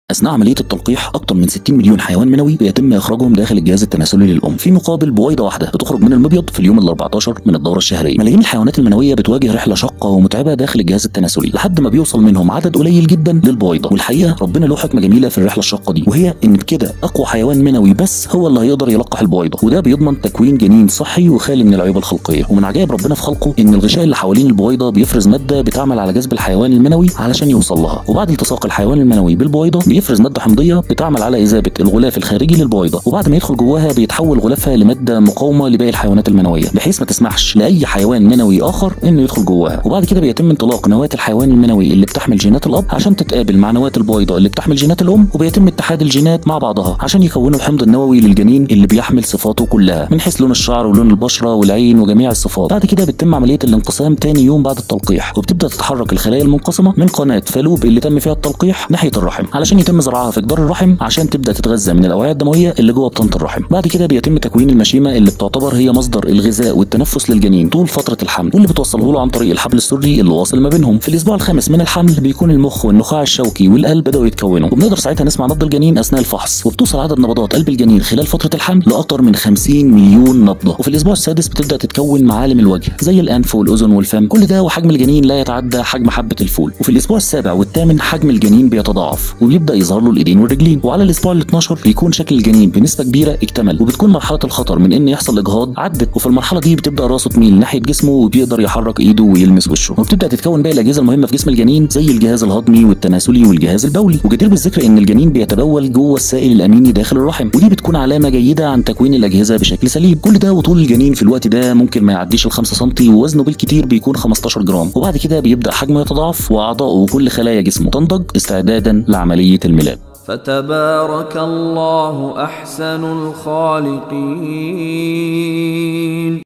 اثناء عمليه التلقيح اكثر من 60 مليون حيوان منوي بيتم اخراجهم داخل الجهاز التناسلي للام في مقابل بويضه واحده بتخرج من المبيض في اليوم ال 14 من الدوره الشهريه ملايين الحيوانات المنويه بتواجه رحله شاقه ومتعبه داخل الجهاز التناسلي لحد ما بيوصل منهم عدد قليل جدا للبويضه والحقيقه ربنا له حكمه جميله في الرحله الشاقه دي وهي ان بكده اقوى حيوان منوي بس هو اللي هيقدر يلقح البويضه وده بيضمن تكوين جنين صحي وخالي من العيوب الخلقيه ومن عجائب ربنا في خلقه ان الغشاء اللي حوالين البويضه بيفرز ماده بتعمل على جذب الحيوان المنوي علشان يوصل لها وبعد التصاق الحيوان المنوي بالبويضه بيفرز ماده حمضيه بتعمل على اذابه الغلاف الخارجي للبويضه وبعد ما يدخل جواها بيتحول غلافها لماده مقاومه لباقي الحيوانات المنويه بحيث ما تسمحش لاي حيوان منوي اخر انه يدخل جواها وبعد كده بيتم انطلاق نواه الحيوان المنوي اللي بتحمل جينات الاب عشان تتقابل مع نواه البويضه اللي بتحمل جينات الام وبيتم اتحاد الجينات مع بعضها عشان يكونوا الحمض النووي للجنين اللي بيحمل صفاته كلها من حيث لون الشعر ولون البشره والعين وجميع الصفات بعد كده بتتم عمليه الانقسام تاني يوم بعد التلقيح وبتبدا تتحرك الخلايا المنقسمه من قناه فالوب اللي تم فيها التلقيح ناحيه الرحم علشان يتم زراعها في جدار الرحم عشان تبدا تتغذى من الاوعيه الدمويه اللي جوه بطانه الرحم بعد كده بيتم تكوين المشيمه اللي بتعتبر هي مصدر الغذاء والتنفس للجنين طول فتره الحمل واللي بتوصله له عن طريق الحبل السري اللي واصل ما بينهم في الاسبوع الخامس من الحمل بيكون المخ والنخاع الشوكي والقلب بداوا يتكونوا وبنقدر ساعتها نسمع نبض الجنين اثناء الفحص وبتوصل عدد نبضات قلب الجنين خلال فتره الحمل لاكثر من 50 مليون نبضه وفي الاسبوع السادس بتبدا تتكون معالم الوجه زي الانف والاذن والفم كل ده وحجم الجنين لا يتعدى حجم حبه الفول وفي الاسبوع السابع والثامن حجم الجنين بيتضاعف وبيبدا يظهر له الايدين والرجلين وعلى الاسبوع ال 12 بيكون شكل الجنين بنسبه كبيره اكتمل وبتكون مرحله الخطر من ان يحصل اجهاض عدت وفي المرحله دي بتبدا راسه تميل ناحيه جسمه وبيقدر يحرك ايده ويلمس وشه وبتبدا تتكون باقي الاجهزه المهمه في جسم الجنين زي الجهاز الهضمي والتناسلي والجهاز البولي وجدير بالذكر ان الجنين بيتبول جوه السائل الاميني داخل الرحم ودي بتكون علامه جيده عن تكوين الاجهزه بشكل سليم كل ده وطول الجنين في الوقت ده ممكن ما يعديش ال 5 سم ووزنه بالكتير بيكون 15 جرام وبعد كده بيبدا حجمه يتضاعف واعضائه وكل خلايا جسمه تنضج استعدادا لعمليه الميلاد فتبارك الله احسن الخالقين